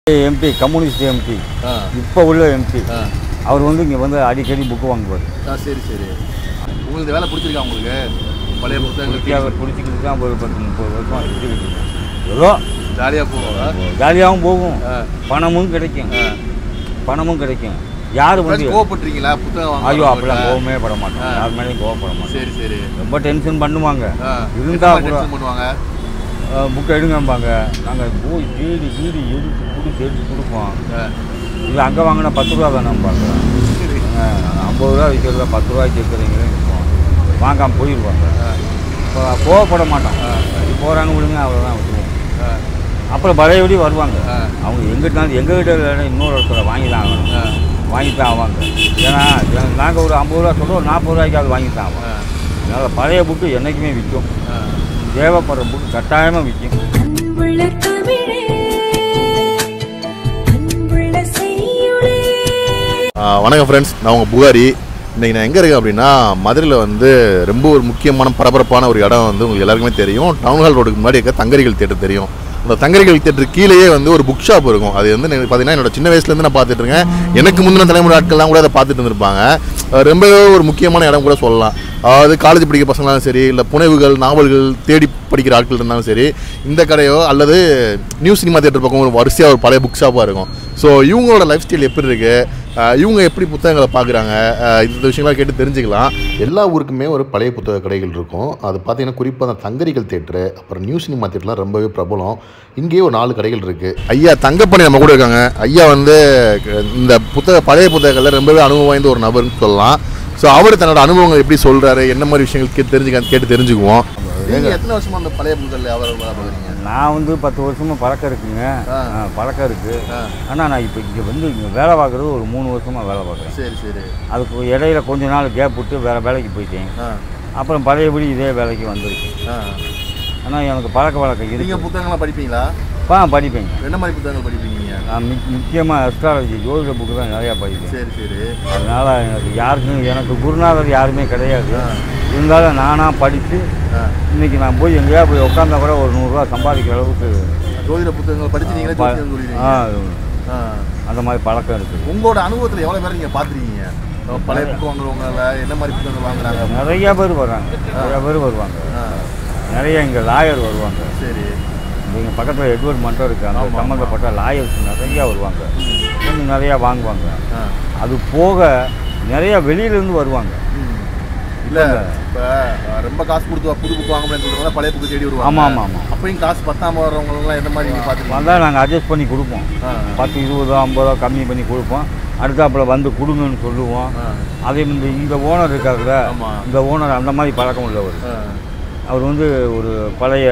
MP communist MP ஆ இப்போ உள்ள MP ஆ அவர் வந்து இங்கே வந்து அடிக்கடி புக்கு வாங்குவார் ஆ சரி சரி உங்களுக்கு இந்த வேலை பிடிச்சிருக்கா உங்களுக்கு பழைய புத்தகங்கள் பிடிக்காத பிடிச்சிக்கிட்டு தான் ஒரு பத்து முப்பது வருஷம் எடுத்துக்கிட்டு இருக்கேன். ஏதோ ஜாலியாக போவோம் ஜாலியாகவும் போகும் ஆ. பணமும் கிடைக்கும் ஆ. பணமும் கிடைக்கும் யார் வந்து ஃப்ரெண்ட்ஸ் கோவப்பட்டுறீங்களா புத்தகம் வாங்க ஐயோ அப்படிலாம் கோவமே பட மாட்டோம் ஆ. யார் மேலேயும் கோவப்பட மாட்டோம் சரி சரி ரொம்ப டென்ஷன் பண்ணுவாங்க ஆ இருந்தா கூட டென்ஷன் பண்ணுவாங்க புக்கை எடுங்கம்பாங்க நாங்கள் போய் தேடி வீடு எடுத்து கொடுத்து எடுத்து கொடுப்போம் ஆ இது அங்கே வாங்கினா பத்து ரூபா தானேம்பாங்க சரி ஐம்பது ரூபா விற்கிறத பத்து ரூபாய்க்கு விற்கிறீங்களே விற்போம் வாங்காமல் போயிடுவாங்க ஆ இப்போ கோவப்பட மாட்டோம் ஆ. இது போகிறாங்க விடுங்க அவ்வளோதான் விட்டுருவோம் ஆ அப்புறம் பழையபடி வருவாங்க ஆ. அவங்க எங்கிட்ட எங்கள் கிட்ட இல்லைன்னா இன்னொரு இடத்துல வாங்கி தான் ஆகணும் ஆ வாங்கி தான் ஆவாங்க ஏன்னா நாங்கள் ஒரு ஐம்பது ரூபா சொல்கிறோம் நாற்பது ரூபாய்க்காவது வாங்கி தான் ஆகும் ஆ அதனால் பழைய புக்கு என்றைக்குமே விற்கும் ஆ தேவைப்படுற புக்கு கட்டாயமாக விற்கும் அன்புள்ள தமிழே அன்புள்ள செய்யுளே ஆ, வணக்கம் ஃப்ரெண்ட்ஸ் நான் உங்கள் புகாரி இன்றைக்கி நான் எங்கே இருக்கேன் அப்படின்னா மதுரையில் வந்து ரொம்ப ஒரு முக்கியமான பரபரப்பான ஒரு இடம் வந்து உங்களுக்கு எல்லாருக்குமே தெரியும் டவுன் ஹால் ரோடுக்கு முன்னாடி இருக்க தங்கரிகள் தேட்டர் தெரியும் அந்த தங்கரிகள் தேட்டர் கீழேயே வந்து ஒரு புக் ஷாப் இருக்கும் அது வந்து எனக்கு பார்த்தீங்கன்னா என்னோட சின்ன வயசுலேருந்து நான் பார்த்துட்டு இருக்கேன் எனக்கு முந்தின தலைமுறை ஆட்கள்லாம் கூட அதை பார்த்துட்டு இருந்திருப்பாங்க அஹ் ரொம்பவே ஒரு முக்கியமான இடம் கூட சொல்லலாம் அதாவது காலேஜ் படிக்கிற பசங்களாலும் சரி இல்லை புனைவுகள் நாவல்கள் தேடி படிக்கிற ஆட்கள் இருந்தாலும் சரி இந்த கடையோ அல்லது நியூ சினிமா தேட்டர் பக்கம் ஒரு வரிசையாக ஒரு பழைய புக் ஷாப்பாக இருக்கும் ஸோ இவங்களோட லைஃப் ஸ்டைல் எப்படி இருக்குது ஆஹ் இவங்க எப்படி புத்தகங்களை பார்க்குறாங்க இந்த விஷயங்கள்லாம் கேட்டு தெரிஞ்சுக்கலாம் எல்லா ஊருக்குமே ஒரு பழைய புத்தக கடைகள் இருக்கும் அது பார்த்தீங்கன்னா குறிப்பாக அந்த தங்கரிகள் தேட்டரு அப்புறம் நியூ சினிமா தேட்டர்லாம் ரொம்பவே பிரபலம் இங்கேயே ஒரு நாலு கடைகள் இருக்குது ஐயா தங்கப்பணி நம்ம கூட இருக்காங்க ஐயா வந்து க- இந்த புத்தக பழைய புத்தகங்களில் ரொம்பவே அனுபவம் வாய்ந்த ஒரு நபர்னு சொல்லலாம் ஸோ அவர் தன்னோட அனுபவங்கள் எப்படி சொல்கிறாரு என்ன மாதிரி விஷயங்கள் கேட்டு தெரிஞ்சுக்க கேட்டு தெரிஞ்சுக்குவோம் நீங்கள் எத்தனை வருஷமா அந்த பழைய புத்தகங்கள் வியாபாரம் பார்க்குறீங்க நான் வந்து பத்து வருஷமாக பழக்கம் இருக்குங்க ஆ. ஆ, பழக்கம் இருக்குது ஆ ஆனால் நான் இப்போ இங்கே வந்து இங்கே வேலை பார்க்குறது ஒரு மூணு வருஷமாக வேலை பார்க்குறேன் சரி சரி அதுக்கு இடையில கொஞ்ச நாள் கேப் விட்டு வேறு வேலைக்கு போயிட்டேன் ஆ அப்புறம் பழையபடி இதே வேலைக்கு வந்திருக்கேன் ஆ ஆனால் எனக்கு பழக்க வழக்கம் நீங்கள் இருக்கு புத்தகங்கள்லாம் படிப்பீங்களா பா படிப்பேங்க என்ன மாதிரி புத்தகங்கள் படிப்பீங்க நான் முக் முக்கியமாக அஸ்ட்ராலஜி ஜோதிட புக்கு தான் நிறையா படிப்பேன் சரி சரி அதனால் எனக்கு யாருக்கும் எனக்கு குருநாதர் யாருமே கிடையாது ஆ. இருந்தாலும் நானாக படித்து ஆ இன்றைக்கி நான் போய் எங்கேயா போய் உட்காந்தா கூட ஒரு நூறுரூவா சம்பாதிக்கிற அளவுக்கு ஜோதிட புத்தகங்கள் படிச்சு நீங்களே ப- ஜோதிடம் சொல்லிடுவீங்க ஆ ஆ அந்த மாதிரி பழக்கம் இருக்குது உங்களோட அனுபவத்தில் எவ்வளோ பேர் நீங்கள் பார்த்துருக்கீங்க பழைய புக்கு வாங்குறவங்கள என்ன மாதிரி புத்தகங்கள் வாங்குறாங்க நிறைய பேர் வர்றாங்க நிறைய பேர் வருவாங்க ஆ நிறைய இங்கே லாயர் வருவாங்க சரி எங்கள் பக்கத்தில் எட்வர்ட் மட்டும் இருக்குது அந்த ஆமா, ஆமா. சம்மந்தப்பட்ட லாயர்ஸ் நிறையா வருவாங்க கொஞ்சம் நிறையா வாங்குவாங்க ஆ அது போக நிறைய வெளியிலேருந்து வருவாங்க இல்லை இப்போ ரொம்ப காசு கொடுத்து புது புக்கு வாங்க முடியாதுன்னு சொல்றவங்க பழைய புக்கு தேடி வருவாங்க ஆமாம் ஆமாம் ஆமாம் அப்பயும் காசு பத்தாம வர்றவங்கலாம் என்ன மாதிரி நீங்கள் பார்த்துருக்கீங்க வந்தால் நாங்கள் அட்ஜஸ்ட் பண்ணி கொடுப்போம் ஆ பத்து இருபதோ ஐம்பதோ கம்மி பண்ணி கொடுப்போம் அடுத்தாப்புல வந்து கொடுங்கன்னு சொல்லுவோம் ஆ அதே இந்த இந்த ஓனர் இருக்காருல்ல ஆமா. இந்த ஓனர் அந்த மாதிரி பழக்கம் உள்ளவர் ஆ அவர் வந்து ஒரு பழைய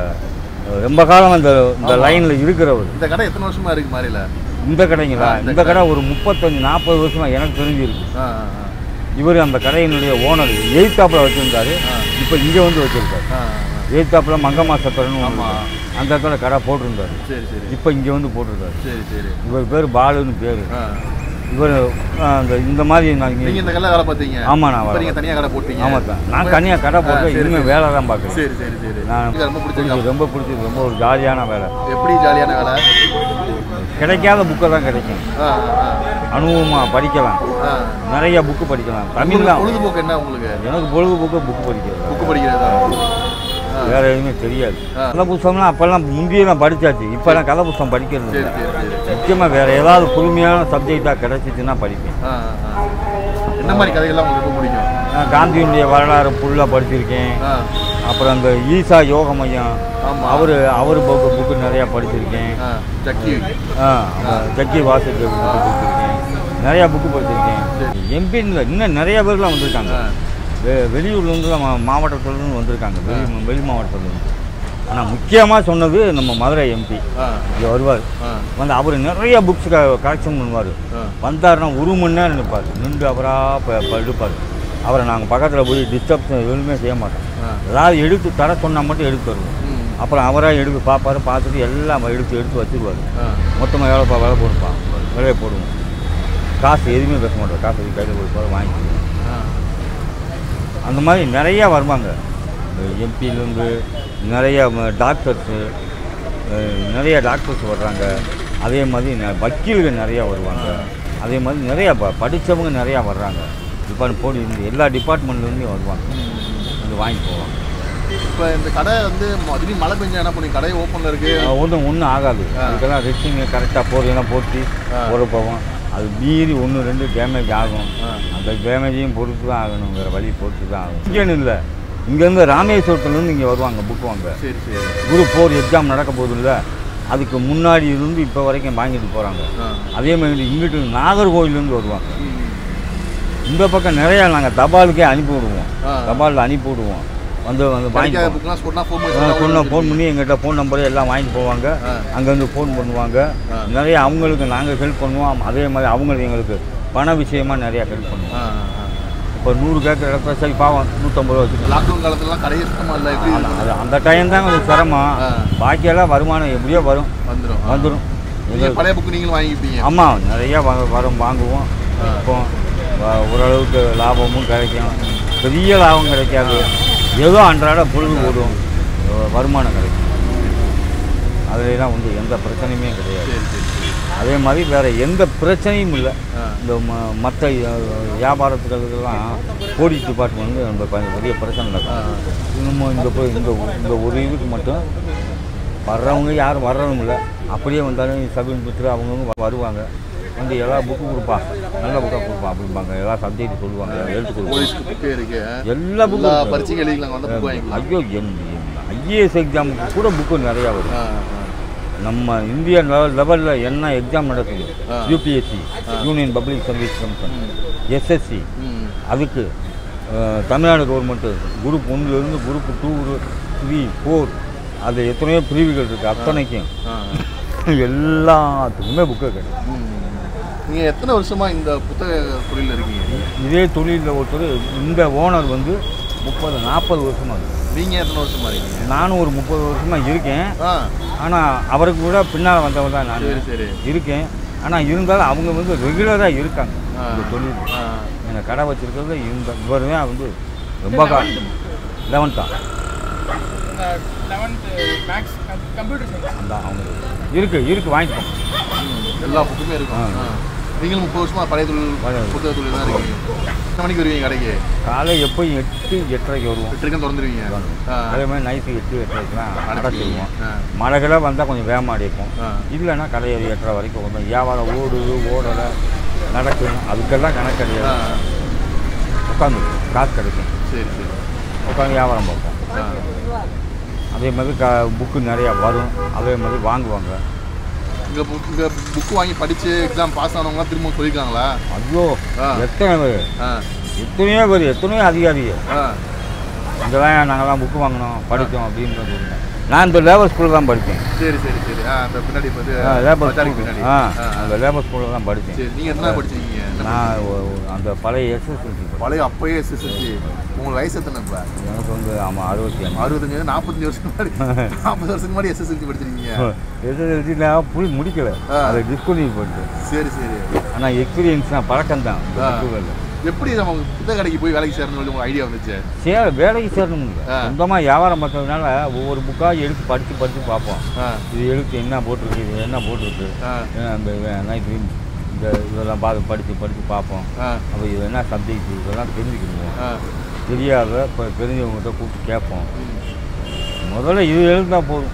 ரொம்ப காலம் இந்த இந்த ஆமா. லைனில் இருக்கிறவர் இந்த கடை எத்தனை வருஷமா இருக்கு மாதிரில இந்த கடைங்களா ஆ, இந்த இந்த கடை கடை. ஒரு முப்பத்தஞ்சு நாற்பது வருஷமா எனக்கு தெரிஞ்சிருக்கு ஆ ஆ இவர் அந்த கடையினுடைய ஓனர் எய்த்தாப்பில் வச்சுருந்தாரு ஆ. இப்போ இங்கே வந்து வச்சுருக்காரு ஆ ஆ எய்த்தாப்பில் மங்கம்மா சத்திரன்னு ஒண்ணு ஆமா. இருக்கு. அந்த இடத்துல கடை போட்டிருந்தாரு சரி சரி இப்போ இங்கே வந்து போட்டிருக்காரு சரி சரி இவர் பேர் பாலுன்னு பேர் ஆ இவர் அந்த இந்த மாதிரி நான் நீங்க இங்கே இந்த கடையில் வேலை பார்த்தீங்க ஆமா, நான் இப்போ வேலை நீங்கள் தனியாக கடை போட்டீங்க ஆமாம் சார் நான் தனியாக கடை போட்டு ஆ, சரி, இனிமேல் சரி. வேலை தான் பார்க்குறேன் சரி சரி சரி நான் எனக்கு ரொம்ப பிடிச்சிருக்கு பிடிச்சது ரொம்ப பிடிச்சது ரொம்ப ஒரு ஜாலியான வேலை எப்படி ஜாலியான வேலை கிடைக்காத புக்கை தான் கிடைக்கும் ஆ ஆ அனுபவமாக படிக்கலாம் ஆ நிறைய புக்கு படிக்கலாம் தமிழ் உங்களுக்கு தான் பொழுதுபோக்கு என்ன உங்களுக்கு எனக்கு பொழுதுபோக்கு புக்கு படிக்கிறது புக்கு படிக்கிறதா ஆ வேற எதுவுமே தெரியாது ஆ. கதை புத்தகம்லாம் அப்போல்லாம் முந்தியெல்லாம் படிச்சாச்சு இப்போலாம் கதை புத்தகம் படிக்கிறது சரி இல்லை சரி சரி முக்கியமாக வேற ஏதாவது புதுமையான சப்ஜெக்டாக கிடைச்சிச்சுன்னா படிப்பேன் ஆ ஆ என்ன மாதிரி கதைகள்லாம் உங்களுக்கு ரொம்ப பிடிக்கும் நான் காந்தியினுடைய வரலாறு ஃபுல்லாக படிச்சிருக்கேன் ஆ அப்புறம் அந்த ஈசா யோக மையம் ஆமா. அவர் அவர் புக்கு புக்கு நிறையா படிச்சிருக்கேன் ஆ ஜக்கி ஆ ஜக்கி வாசுக்கு புக்கு படிச்சிருக்கேன் நிறையா புக்கு படிச்சிருக்கேன் சரி. எம்பின்னு இன்னும் நிறைய பேர்லாம் வந்திருக்காங்க ஆ வெ வெளியூர்லேருந்து மா மாவட்டத்துலேருந்து வந்திருக்காங்க வெளி வெளி மாவட்டத்துலேருந்து ஆனால் முக்கியமாக சொன்னது நம்ம மதுரை எம்பி ஆ இங்கே வருவார் ஆ வந்து அவர் நிறைய புக்ஸ் கலெக்ஷன் பண்ணுவார் ஆ வந்தாருன்னா ஒரு மணி நேரம் நிற்பார் நின்று அவராக ப படுப்பார் அவரை நாங்கள் பக்கத்தில் போய் டிஸ்டர்ப் எதுவுமே செய்ய மாட்டோம் ஆ ஏதாவது எடுத்து தர சொன்னால் மட்டும் எடுத்து தருவோம் ம் அப்புறம் அவராக எடுத்து பார்ப்பாரு பார்த்துட்டு எல்லாம் எடுத்து எடுத்து வச்சுருவார் ஆ மொத்தமாக எவ்வளோப்பா விலை போடுப்பான் விலையை போடுவோம் காசு எதுவுமே பேச மாட்டோம் காசு எடுத்து கையில் கொடுப்பாரு வாங்கிக்குவோம் ஆ அந்த மாதிரி நிறையா வருவாங்க எம்பியிலேருந்து நிறைய டாக்டர்ஸு நிறைய டாக்டர்ஸ் வர்றாங்க அதே மாதிரி ந- வக்கீல்கள் நிறையா வருவாங்க அதே மாதிரி நிறையா ப படித்தவங்க நிறையா வர்றாங்க இப்போ போடி இந்த எல்லா டிபார்ட்மெண்ட்லேருந்தும் வருவாங்க வந்து வாங்கி போவாங்க இப்போ இந்த கடை வந்து ம- திடீர்னு மழை பெஞ்சா என்ன பண்ணி கடை ஓப்பனில் இருக்கு ஒன்றும் ஒன்றும் ஆகாது அதுக்கெல்லாம் ரெஸ்டிங் கரெக்டாக போகிறதெல்லாம் போட்டு போகிற போவோம் அது மீறி ஒன்று ரெண்டு டேமேஜ் ஆகும் அந்த டேமேஜையும் பொறுத்து தான் ஆகணும் வேறு வழி பொறுத்து தான் ஆகும் இங்கேன்னு இல்லை இங்கேருந்து ராமேஸ்வரத்துலேருந்து இங்கே வருவாங்க புக் வாங்க சரி சரி குரூப் ஃபோர் எக்ஸாம் நடக்க போகுதுல்ல அதுக்கு முன்னாடி இருந்து இப்போ வரைக்கும் வாங்கிட்டு போகிறாங்க ஆ. அதே மாதிரி இங்கிட்டு நாகர்கோவிலேருந்து வருவாங்க ம். இந்த பக்கம் நிறையா நாங்கள் தபாலுக்கே அனுப்பி விடுவோம் ஆ. தபாலில் அனுப்பி விடுவோம் வந்து வந்து வாங்கி கிடைக்காத புக்கெலாம் சொன்னா ஃபோன் பண்ணி சொன்ன ஃபோன் பண்ணி எங்கிட்ட ஃபோன் நம்பரு எல்லாம் வாங்கிட்டு போவாங்க ஆ. அங்கேருந்து ஃபோன் பண்ணுவாங்க ஆ. நிறைய அவங்களுக்கு நாங்கள் ஹெல்ப் பண்ணுவோம் அதே மாதிரி அவங்களுக்கு எங்களுக்கு பண விஷயமா நிறையா ஹெல்ப் பண்ணுவோம் ஆ, ஆ, ஆ. இப்போ நூறு கேட்குற இடத்துல சரி பாவம் நூற்றம்பது ரூபா வச்சுக்கலாம் லாக்டவுன் காலத்துலலாம் கடையே சுத்தமாக இல்லை எப்படி ஆமா, அது அந்த டைம் தான் கொஞ்சம் சிரமம் ஆ. பாக்கியெல்லாம் வருமானம் எப்படியோ வரும் வந்துடும் வந்துடும் நீங்கள் பழைய புக்கு நீங்களும் வாங்கிப்பீங்க ஆமாம் நிறையா வ- வரும் வாங்குவோம் இப்போ வ- ஓரளவுக்கு லாபமும் கிடைக்கும் பெரிய லாபம் கிடைக்காது ஏதோ அன்றாட பொழுது ஓடும் வ- வருமானம் கிடைக்கும் அதுலாம் வந்து எந்த பிரச்சனையுமே கிடையாது சரி சரி சரி அதே மாதிரி வேறு எந்த பிரச்சனையும் இல்லை ஆ. இந்த மற்ற வியாபாரத்துகளுக்கெல்லாம் போலீஸ் டிபார்ட்மெண்ட் வந்து நம்ம கொஞ்சம் பெரிய பிரச்சனை நடக்கும் இன்னமும் இந்த போய் இந்த இந்த ஒரு இதுக்கு மட்டும் வர்றவங்க யாரும் வர்றதும் இல்லை அப்படியே வந்தாலும் சப் இன்ஸ்பெக்டர் அவங்கவுங்க வருவாங்க வந்து எல்லா புக்கு கொடுப்பா நல்ல புக்காக கொடுப்பா அப்படிம்பாங்க எல்லா சப்ஜெக்ட் சொல்லுவாங்க எழுத்து கொடுப்பாங்க போலீஸ்க்கு புக்கே இருக்கு எல்லா எல்லா புக்கும் பரீட்சைக்கு எழுதிக்கலாம் வந்து புக் வாங்கிக்கலாம் ஐயோ ஐஏஎஸ் எக்ஸாமுக்கு கூட புக்கு நிறையா வரும் ஆ, ஆ. நம்ம இந்தியா லெவல் லெவலில் என்ன எக்ஸாம் நடக்குது ஆ. UPSC union public service commission SSC ம் அதுக்கு அஹ், தமிழ்நாடு கவர்மெண்ட்டு குரூப் ஒன்றுலேருந்து குரூப் டூ த்ரீ ஃபோர் அது எத்தனையோ பிரிவுகள் இருக்குது அத்தனைக்கும் ஆ எல்லாத்துக்குமே புக்கு கிடைக்கும் ம். நீங்க எத்தனை வருஷமா இந்த புத்தக தொழிலில் இருக்கீங்க இதே தொழிலில் ஒருத்தர் இந்த ஓனர் வந்து முப்பது நாற்பது வருஷமாக இருக்கு நீங்க எத்தனை வருஷமா இருக்கீங்க நானும் ஒரு முப்பது வருஷமாக இருக்கேன் ஆ ஆனால் அவருக்கு கூட பின்னால் வந்தவர் தான் நான் சரி சரி இருக்கேன் ஆனால் இருந்தாலும் அவங்க வந்து ரெகுலராக இருக்காங்க ஆ. இந்த தொழில் ஆ எனக்கு கடை வச்சிருக்கிறது இந்த இவர் தான் வந்து ரொம்ப காலம் லெவன்த்தா லெவன்த்து மேக்ஸ் கம்ப்யூட்டர் சயின்ஸ் அந்த அவங்க இருக்கு இருக்கு வாங்கிக்கோங்க ம். எல்லா புக்குமே இருக்கும் ஆ. ஆ. நீங்களும் முப்பது வருஷமா பழைய தொழில் பழைய புத்தக தொழில் தான் இருக்கீங்க எத்தனை மணிக்கு வருவீங்க கடைக்கு காலை எப்போயும் எட்டு எட்டரைக்கு வருவோம் எட்டு திறந்துருவீங்க ஆ அதே மாதிரி நைட்டு எட்டு எட்டரைக்கெலாம் அடைச்சிடுவோம் ஆ. மழைகளாக வந்தால் கொஞ்சம் வேகமாக அடிப்போம் ஆ. இல்லைன்னா கடை ஒரு எட்டரை வரைக்கும் வரும் வியாபாரம் ஓடுது ஓடலை நடக்கும் அதுக்கெல்லாம் கணக்கு ஆ. கிடையாது உட்காந்து காசு கிடைக்கும் சரி சரி உட்காந்து வியாபாரம் பார்ப்போம் ஆ அதே மாதிரி க புக்கு நிறையா வரும் அதே மாதிரி வாங்குவாங்க இங்கே புக் இங்கே புக் வாங்கி படித்து எக்ஸாம் பாஸ் ஆனவங்களாம் திரும்ப சொல்லியிருக்காங்களா ஐயோ ஆ. எத்தனை பேர் ஆ எத்தனையோ பேர் எத்தனையோ அதிகாரிகள் ஆ இங்கெல்லாம் நாங்கள்லாம் புக்கு வாங்கினோம் படித்தோம் அப்படின்றது இல்லை. நான் இந்த லேபர் ஸ்கூலில் தான் படித்தேன் சரி சரி சரி ஆ அந்த பின்னாடி வந்து லேபர் பஜாருக்கு ஸ்கூல் பின்னாடி ஆ ஆ, ஆ. அந்த லேபர் ஸ்கூலில் தான் படித்தேன் சரி நீங்கள் என்ன படிச்சிருக்கீங்க என்ன நான் ஒ- ஒ- அந்த பழைய எஸ்எஸ்எல்சி பழைய அப்பயே எஸ்எஸ்எல்சி உங்களுக்கு வயசு எத்தனை இப்போ எனக்கு வந்து ஆமாம் அறுபத்தி அஞ்சு அறுபத்தஞ்சு நாற்பத்தஞ்சு வருஷம் முன்னாடி நாற்பது வருஷத்துக்கு முன்னாடி எஸ்எஸ்எல்சி படிச்சிருக்கீங்க எஸ்எஸ்எல்சி நான் புரி முடிக்கல ஆ. அதை டிஸ்கன்டினியூ பண்ணிட்டேன் சரி சரி ஆனால் எக்ஸ்பீரியன்ஸ் தான் பழக்கம் தான் இந்த ஆ. புக்குகளில் எப்படி நம்ம புத்தக கடைக்கு போய் வேலைக்கு சேரணும்னு சொல்லி உங்களுக்கு ஐடியா வந்துச்சு சேர வேலைக்கு சேரணும் இல்லை ஆ. சொந்தமாக வியாபாரம் பண்ணுறதுனால ஒவ்வொரு புக்காக எடுத்து படித்து படித்து பார்ப்போம் ஆ இது எழுத்து என்ன போட்டிருக்கு இது என்ன போட்டிருக்கு ஆ ஏன்னா இந்த நைட்டு இந்த இதெல்லாம் பார்த்து படித்து படித்து பார்ப்போம் ஆ அப்போ இது என்ன சப்ஜெக்ட் இதெல்லாம் தெரிஞ்சுக்கணும் ஆ தெரியாத இப்போ தெரிஞ்சவங்ககிட்ட கூப்பிட்டு கேட்போம் முதல்ல இது எழுந்தால் போதும்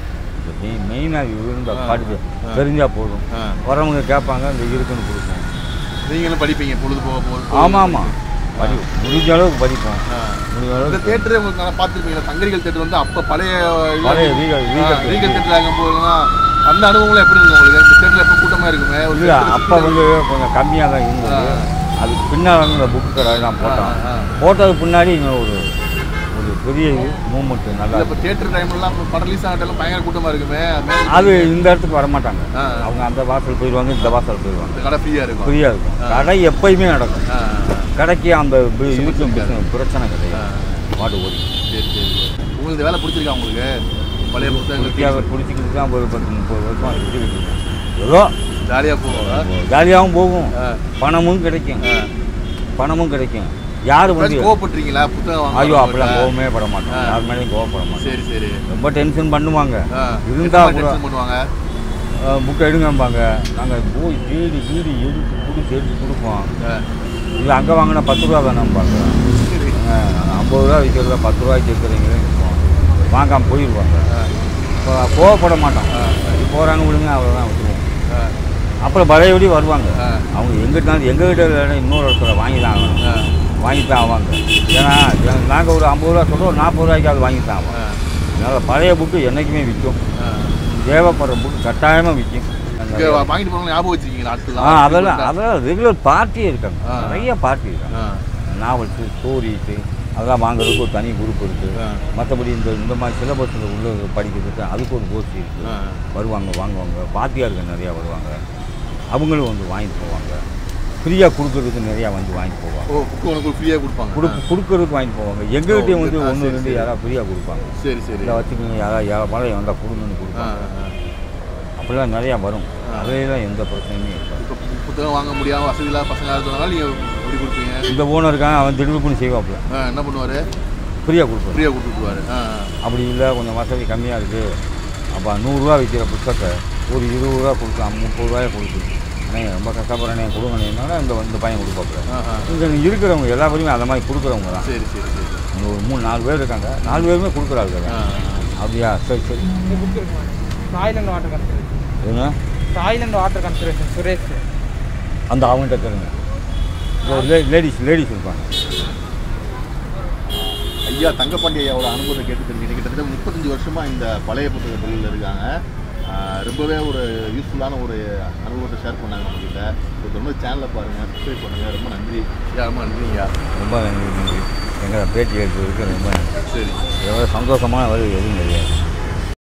மெயினாக இது இருந்தால் ஆ. படிச்சு ஆ. தெரிஞ்சால் போதும் ஆ வரவங்க கேட்பாங்க இந்த இருக்குன்னு கொடுப்போம் நீங்களும் படிப்பீங்க பொழுது போக போக ஆமாம் ஆமாம் படி முடிஞ்ச அளவுக்கு படிப்போம் ஆ. முடிஞ்ச இந்த அளவுக்கு தேட்டரே உங்களுக்கு நல்லா பார்த்துருப்பீங்க தங்கரிகள் தேட்டர் வந்து அப்போ பழைய பழைய ரீகல் ரீகல் ரீகல் தேட்டர் ஆகும் போதுலாம் அந்த அனுபவம்லாம் எப்படி இருக்கும் உங்களுக்கு இந்த தேட்டர் எப்போ கூட்டமாக இருக்குமே ஒரு இல்லை theatre அப்போ வந்து கொஞ்சம் கம்மியாக தான் இருந்தது அதுக்கு பின்னால் வந்து இந்த புக்கு கடை தான் போட்டோம் ஆ, ஆ. போட்டதுக்கு பின்னாடி இங்கே ஒரு ஒரு பெரிய மூமெண்ட் நல்லா இப்போ தேட்டர் டைம்லாம் படம் ரிலீஸ் ஆன டைம்ல பயங்கர கூட்டமாக இருக்குமே மேல அது இந்த இடத்துக்கு வர மாட்டாங்க ஆ. அவங்க அந்த வாசல் போயிடுவாங்க இந்த வாசல் போயிடுவாங்க இந்த கடை ஃப்ரீயாக இருக்கும் ஃப்ரீயாக இருக்கும் கடை எப்பயுமே நடக்கும் ஆ, ஆ, கடைக்கு அந்த பி- இருக்கும் இருக்காது. business பிரச்சனை ஆ. கிடையாது மாட்டு ஓடி சரி சரி உங்களுக்கு இந்த வேலை பிடிச்சிருக்கா உங்களுக்கு பழைய புத்தகங்கள் குட்டியாக பிடிச்சிக்கிட்டு தான் ஒரு பத்து முப்பது வருஷம் வச்சுக்கிட்டு இருக்கேன். ஏதோ ஜாலியாக போவோம் ஜாலியாகவும் போகும் ஆ. பணமும் கிடைக்கும் ஆ. பணமும் கிடைக்கும் யார் வந்து ஏதாச்சும் கோவப்பட்டுறீங்களா புத்தகம் வாங்க ஐயோ அப்படிலாம் கோவமே பட மாட்டோம் ஆ. யார் மேலேயும் கோவப்பட மாட்டோம் சரி சரி ரொம்ப டென்ஷன் பண்ணுவாங்க ஆ. இருந்தா எத்தனை கூட tension பண்ணுவாங்க புக் எடுங்கம்பாங்க நாங்கள் போய் தேடி வீடு எடுத்து கொடுத்து எடுத்து கொடுப்போம் இல்லை அங்கே வாங்கினா பத்து ரூபா வேணாம்பாங்க ஐம்பது ரூபா விற்கிறத பத்து ரூபாய்க்கு விற்கிறீங்களே விற்போம் வாங்காமல் போயிடுவாங்க இப்போ கோவப்பட மாட்டோம் இது போகிறாங்க விடுங்க அவ்வளோதான் விட்டுருவோம் அப்புறம் பழையபடி வருவாங்க அவங்க எங்கிட்ட எங்ககிட்ட இல்லைன்னா இன்னொரு இடத்துல வாங்கி தான் ஆகணும் வாங்கி தான் ஆவாங்க ஏன்னா நாங்கள் ஒரு ஐம்பது ரூபா சொல்கிறோம் ஒரு நாற்பது ரூபாய்க்காவது வாங்கி தான் ஆவோம் அதனால் பழைய புக்கு என்றைக்குமே விற்கும் தேவைப்படுற புக்கு கட்டாயமாக விற்கும் இங்க வாங்கிட்டு போனாங்க ஞாபகம் வச்சிருக்கீங்களா ஆட்கள் ஆ அதெல்லாம் அதெல்லாம் ரெகுலர் பார்ட்டி இருக்காங்க ஆ. நிறைய பார்ட்டி இருக்காங்க நாவல்ஸு ஸ்டோரிஸு அதெல்லாம் வாங்குறதுக்கு ஒரு தனி குரூப் இருக்குது ஆ. மற்றபடி இந்த இந்த மாதிரி சிலபஸில் உள்ள படிக்கிறதுக்கு அதுக்கு ஒரு கோர்ஸ் இருக்குது ஆ. வருவாங்க வாங்குவாங்க பாத்தியாருக்கு நிறையா வருவாங்க அவங்களும் வந்து வாங்கிட்டு போவாங்க ஃப்ரீயாக கொடுக்கறதுக்கு நிறையா வந்து வாங்கிட்டு போவாங்க ஓ புக்கு உனக்கு ஃப்ரீயாக கொடுப்பாங்க கொடு கொடுக்கறதுக்கு வாங்கிட்டு போவாங்க எங்ககிட்டயும் வந்து ஆ, ஒன்று சரி, ரெண்டு சரி. யாராவது ஃப்ரீயாக கொடுப்பாங்க சரி சரி இல்லை வச்சுக்கோங்க யாராவது யாரா பழைய வந்தால் கொடுங்கன்னு ஆ, கொடுப்பாங்க ஆ. அப்படிலாம் நிறையா வரும் ஆ. அதிலலாம் எந்த பிரச்சனையுமே இருக்காது இப்போ பு- புத்தகம் வாங்க முடியாம வசதி இல்லாத பசங்க இருந்ததுனால நீங்கள் எப்படி கொடுப்பீங்க இந்த ஓனர் இருக்கான் அவன் திடுப்புன்னு செய்வாப்புல ஆ, என்ன பண்ணுவார் ஃப்ரீயாக கொடுப்போம் ஃப்ரீயாக கொடுத்துருவாரு ஆ அப்படி இல்லை கொஞ்சம் வசதி கம்மியாக இருக்குது அப்போ நூறுரூவா விற்கிற புத்தகத்தை ஒரு இருபது ரூபா கொடுக்கலாம் முப்பது ரூபாயை கொடுக்கு அண்ணே ரொம்ப கஷ்டப்படுறேனே கொடுங்கண்ணேன்னா இந்த இந்த பையன் கொடுப்பாப்புல ஆ ஆ இங்கே இருக்கிறவங்க எல்லா பேருமே அந்த மாதிரி கொடுக்குறவங்க தான் சரி சரி சரி இங்க ஒரு மூணு நாலு பேர் இருக்காங்க நாலு பேருமே கொடுக்குறாங்க ஆ அப்படியா சரி சரி இந்த புக் இருக்குமா தாய்லாந்து வாட்டர் கன்சர்வேஷன் என்ன தாய்லாந்து வாட்டர் கன்சர்வேஷன் சுரேஷ் அந்த அவங்ககிட்ட தருங்க லேடிஸ் லேடிஸ் இருப்பாங்க ஐயா தங்கப்பாண்டி ஐயாவோட அனுபவத்தை கேட்டு தெரிஞ்சுக்கிட்டு கிட்டத்தட்ட முப்பத்தஞ்சு வருஷமா இந்த பழைய புத்தக தொழிலில் இருக்காங்க ஆஹ் ரொம்பவே ஒரு யூஸ்ஃபுல்லான ஒரு அனுபவத்தை ஷேர் பண்ணாங்க நம்மக்கிட்ட இப்போ தொடர்ந்து சேனலை பாருங்கள் சப்ஸ்கிரைப் பண்ணுங்கள் ரொம்ப நன்றி ஐயா ரொம்ப நன்றிங்கய்யா ரொம்ப நன்றி நன்றி எங்களை பேட்டி எடுத்ததுக்கு ரொம்ப நன்றி சரி எவ்வளோ சந்தோஷமான வழி எதுவும் கிடையாது